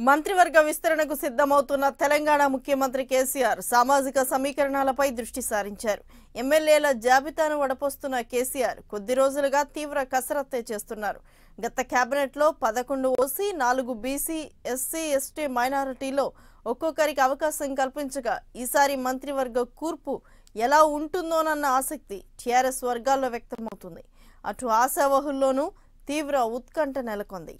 మంత్రివర్గ విస్తరణకు సిద్ధమవుతున్న తెలంగాణ ముఖ్యమంత్రి కేసీఆర్ సామాజిక సమీకరణాలపై దృష్టి సారించారు ఎమ్మెల్యేల జాబితాను వడపోస్తున్న కేసీఆర్ కొద్ది రోజులుగా తీవ్ర కసరత్తే చేస్తున్నారు గత కేబినెట్లో పదకొండు ఓసీ నాలుగు బీసీ ఎస్సీ ఎస్టీ మైనారిటీలో ఒక్కొక్కరికి అవకాశం కల్పించగా ఈసారి మంత్రివర్గ కూర్పు ఎలా ఉంటుందోనన్న ఆసక్తి టీఆర్ఎస్ వర్గాల్లో వ్యక్తమవుతుంది అటు ఆశావహుల్లోనూ తీవ్ర ఉత్కంఠ నెలకొంది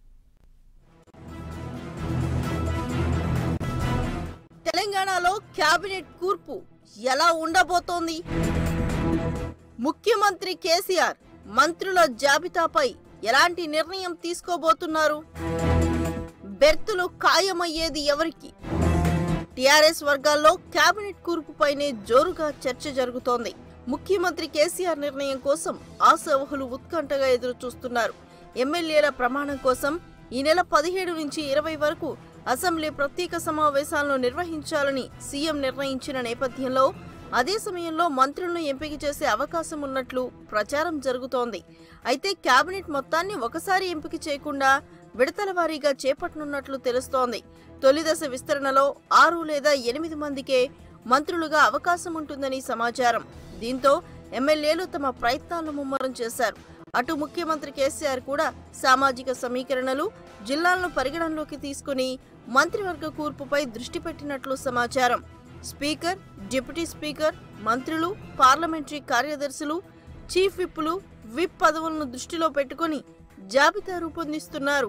తెలంగాణలో కేబినెట్ కూర్పు ఎలా ఉండబోతోంది ముఖ్యమంత్రి కేసీఆర్ మంత్రుల జాబితాపై ఎలాంటి నిర్ణయం తీసుకోబోతున్నారు బెర్తులు ఖాయమయ్యేది ఎవరికి టిఆర్ఎస్ వర్గాల్లో కేబినెట్ కూర్పుపైనే జోరుగా చర్చ జరుగుతోంది ముఖ్యమంత్రి కేసీఆర్ నిర్ణయం కోసం ఆశావహులు ఉత్కంఠగా ఎదురు చూస్తున్నారు ఎమ్మెల్యేల ప్రమాణం కోసం ఈ నెల పదిహేడు నుంచి ఇరవై వరకు అసెంబ్లీ ప్రత్యేక సమావేశాలను నిర్వహించాలని సీఎం నిర్ణయించిన నేపథ్యంలో అదే సమయంలో మంత్రులను ఎంపిక చేసే అవకాశం ఉన్నట్లు ప్రచారం జరుగుతోంది అయితే కేబినెట్ మొత్తాన్ని ఒకసారి ఎంపిక చేయకుండా విడతల వారీగా చేపట్టనున్నట్లు తెలుస్తోంది తొలిదశ విస్తరణలో ఆరు లేదా ఎనిమిది మందికే మంత్రులుగా అవకాశం ఉంటుందని సమాచారం దీంతో ఎమ్మెల్యేలు తమ ప్రయత్నాలను ముమ్మరం చేశారు అటు ముఖ్యమంత్రి కేసీఆర్ కూడా సామాజిక సమీకరణలు జిల్లాలను పరిగణనలోకి తీసుకుని మంత్రివర్గ కూర్పుపై దృష్టి పెట్టినట్లు సమాచారం స్పీకర్ డిప్యూటీ స్పీకర్ మంత్రులు పార్లమెంటరీ కార్యదర్శులు చీఫ్ విప్పులు విప్ పదవులను దృష్టిలో పెట్టుకుని జాబితా రూపొందిస్తున్నారు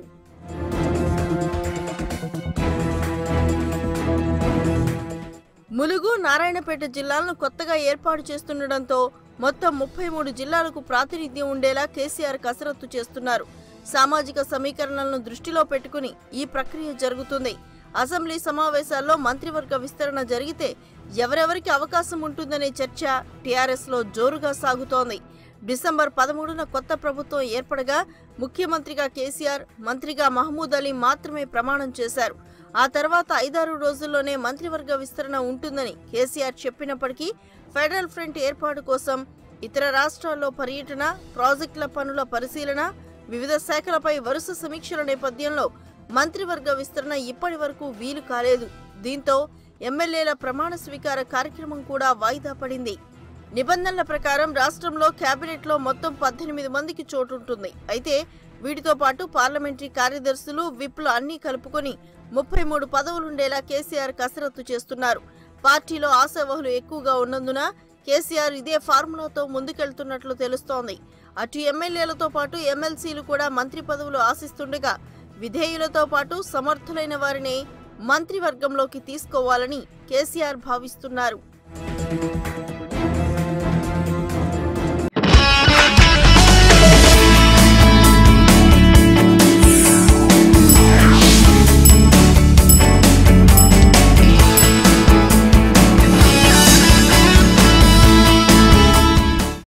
ములుగు నారాయణపేట జిల్లాలను కొత్తగా ఏర్పాటు చేస్తుండటంతో మొత్తం ముప్పై మూడు జిల్లాలకు ప్రాతినిధ్యం ఉండేలా కేసీఆర్ కసరత్తు చేస్తున్నారు సామాజిక సమీకరణలను దృష్టిలో పెట్టుకుని ఈ ప్రక్రియ జరుగుతుంది అసెంబ్లీ సమావేశాల్లో మంత్రివర్గ విస్తరణ జరిగితే ఎవరెవరికి అవకాశం ఉంటుందనే చర్చ టీఆర్ఎస్ లో జోరుగా సాగుతోంది డిసెంబర్ పదమూడున కొత్త ప్రభుత్వం ఏర్పడగా ముఖ్యమంత్రిగా కేసీఆర్ మంత్రిగా మహమూద్ అలీ మాత్రమే ప్రమాణం చేశారు ఆ తర్వాత ఐదారు రోజుల్లోనే మంత్రివర్గ విస్తరణ ఉంటుందని కేసీఆర్ చెప్పినప్పటికీ ఫెడరల్ ఫ్రంట్ ఏర్పాటు కోసం ఇతర రాష్ట్రాల్లో పర్యటన ప్రాజెక్టుల పనుల పరిశీలన వివిధ శాఖలపై వరుస సమీక్షల నేపథ్యంలో మంత్రివర్గ విస్తరణ ఇప్పటి వరకు వీలు కాలేదు దీంతో ఎమ్మెల్యేల ప్రమాణ స్వీకార కార్యక్రమం కూడా వాయిదా పడింది నిబంధనల ప్రకారం రాష్ట్రంలో కేబినెట్ లో మొత్తం పద్దెనిమిది మందికి చోటుంటుంది అయితే వీటితో పాటు పార్లమెంటరీ కార్యదర్శులు విప్లు అన్ని కలుపుకొని ముప్పై మూడు పదవులుండేలా కేసీఆర్ కసరత్తు చేస్తున్నారు పార్టీలో ఆశావహులు ఎక్కువగా ఉన్నందున కేసీఆర్ ఇదే ఫార్ములాతో ముందుకెళ్తున్నట్లు తెలుస్తోంది అటు ఎమ్మెల్యేలతో పాటు ఎమ్మెల్సీలు కూడా మంత్రి పదవులు ఆశిస్తుండగా విధేయులతో పాటు సమర్థులైన వారిని మంత్రివర్గంలోకి తీసుకోవాలని కేసీఆర్ భావిస్తున్నారు